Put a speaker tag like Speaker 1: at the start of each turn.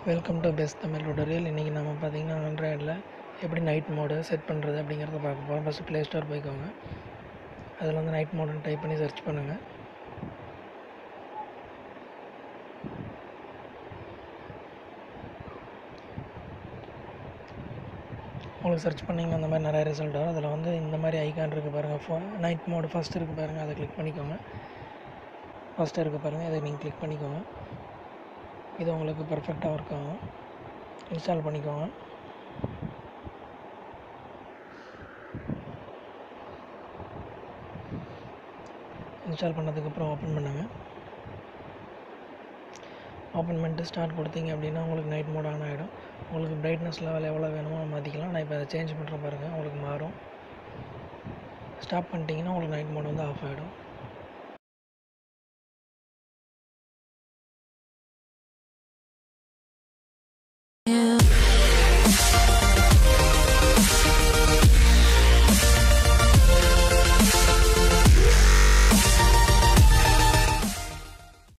Speaker 1: welcome to best Tamil tutorial இன்றைக்கி நம்ம பார்த்தீங்கன்னா ஆண்ட்ராய்டில் எப்படி நைட் மோடு செட் பண்ணுறது அப்படிங்கிறத பார்க்க போகிறோம் ஃபஸ்ட்டு ப்ளே ஸ்டோர் போய்க்கோங்க அதில் வந்து நைட் மோடுன்னு டைப் பண்ணி சர்ச் பண்ணுங்கள் உங்களுக்கு சர்ச் பண்ணிங்கன்னா அந்த மாதிரி நிறைய ரிசல்ட் வரும் அதில் வந்து இந்த மாதிரி ஐக்கான் இருக்குது பாருங்கள் ஃபோ நைட் மோடு ஃபஸ்ட் இருக்குது பாருங்கள் அதை கிளிக் பண்ணிக்கோங்க ஃபஸ்ட்டு இருக்குது பாருங்கள் அதை நீங்கள் கிளிக் பண்ணிக்கோங்க இது உங்களுக்கு பர்ஃபெக்டாக ஒர்க் ஆகும் இன்ஸ்டால் பண்ணிக்கோங்க இன்ஸ்டால் பண்ணதுக்கப்புறம் ஓப்பன் பண்ணுங்கள் ஓப்பன் பண்ணிட்டு ஸ்டார்ட் கொடுத்தீங்க அப்படின்னா உங்களுக்கு நைட் மோட் ஆன் ஆகிடும் உங்களுக்கு பிரைட்னஸ் லெவல் எவ்வளோ வேணுமோ மாற்றிக்கலாம் நான் இப்போ அதை சேஞ்ச் பண்ணுறேன் பாருங்கள் உங்களுக்கு மாறும் ஸ்டாப் பண்ணிட்டீங்கன்னா உங்களுக்கு நைட் மோட் வந்து ஆஃப் ஆகிடும்